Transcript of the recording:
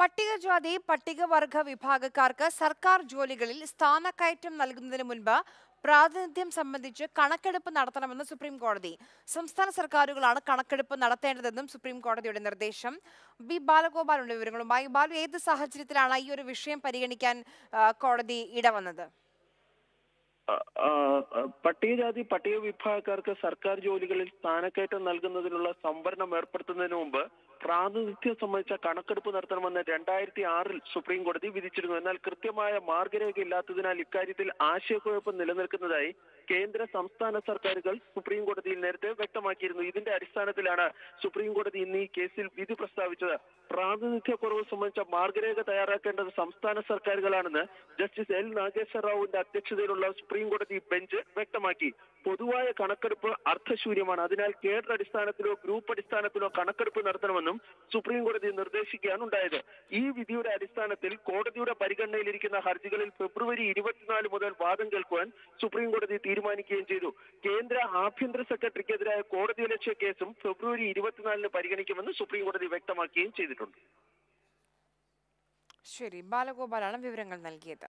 പട്ടികജാതി പട്ടികവർഗ വിഭാഗക്കാർക്ക് സർക്കാർ ജോലികളിൽ സ്ഥാനക്കയറ്റം നൽകുന്നതിന് മുൻപ് പ്രാതിനിധ്യം സംബന്ധിച്ച് കണക്കെടുപ്പ് നടത്തണമെന്ന് സുപ്രീം കോടതി സംസ്ഥാന സർക്കാരുകളാണ് കണക്കെടുപ്പ് നടത്തേണ്ടതെന്നും സുപ്രീം കോടതിയുടെ നിർദ്ദേശം ബി ബാലഗോപാലുണ്ട് വിവരങ്ങളുമായി ബാലു ഏത് സാഹചര്യത്തിലാണ് ഈ ഒരു വിഷയം പരിഗണിക്കാൻ ആ, കോടതി ഇടവന്നത് ആ, ആ, പട്ടികജാതി പട്ടിക വിഭാഗക്കാർക്ക് സർക്കാർ ജോലികളിൽ സ്ഥാനക്കയറ്റം നൽകുന്നതിനുള്ള സംവരണം ഏർപ്പെടുത്തുന്നതിന് മുമ്പ് പ്രാതിനിധ്യം സംബന്ധിച്ച കണക്കെടുപ്പ് നടത്തണമെന്ന് രണ്ടായിരത്തി ആറിൽ സുപ്രീം കോടതി വിധിച്ചിരുന്നു എന്നാൽ കൃത്യമായ മാർഗരേഖ ഇല്ലാത്തതിനാൽ ഇക്കാര്യത്തിൽ ആശയക്കുഴപ്പം നിലനിൽക്കുന്നതായി കേന്ദ്ര സംസ്ഥാന സർക്കാരുകൾ സുപ്രീം കോടതിയിൽ നേരത്തെ വ്യക്തമാക്കിയിരുന്നു ഇതിന്റെ അടിസ്ഥാനത്തിലാണ് സുപ്രീം കോടതി ഇന്ന് ഈ കേസിൽ വിധി പ്രസ്താവിച്ചത് പ്രാതിനിധ്യക്കുറവ് സംബന്ധിച്ച മാർഗരേഖ തയ്യാറാക്കേണ്ടത് സംസ്ഥാന സർക്കാരുകളാണെന്ന് ജസ്റ്റിസ് എൽ നാഗേശ്വര റാവുവിന്റെ അധ്യക്ഷതയിലുള്ള സുപ്രീം കോടതി ബെഞ്ച് വ്യക്തമാക്കി പൊതുവായ കണക്കെടുപ്പ് അർത്ഥശൂന്യമാണ് അതിനാൽ കേഡർ അടിസ്ഥാനത്തിലോ ഗ്രൂപ്പ് അടിസ്ഥാനത്തിലോ കണക്കെടുപ്പ് നടത്തണമെന്നും സുപ്രീം കോടതി നിർദ്ദേശിക്കുകയാണ് ഉണ്ടായത് ഈ വിധിയുടെ അടിസ്ഥാനത്തിൽ കോടതിയുടെ പരിഗണനയിലിരിക്കുന്ന ഹർജികളിൽ ഫെബ്രുവരി ഇരുപത്തിനാല് മുതൽ വാദം കേൾക്കുവാൻ സുപ്രീം കോടതി തീരുമാനിക്കുകയും ചെയ്തു കേന്ദ്ര ആഭ്യന്തര സെക്രട്ടറിക്കെതിരായ കോടതിയലക്ഷ്യ കേസും ഫെബ്രുവരി ഇരുപത്തിനാലിന് പരിഗണിക്കുമെന്ന് സുപ്രീം കോടതി വ്യക്തമാക്കുകയും ചെയ്തിട്ടുണ്ട് ശരി ബാലഗോപാലാണ് വിവരങ്ങൾ നൽകിയത്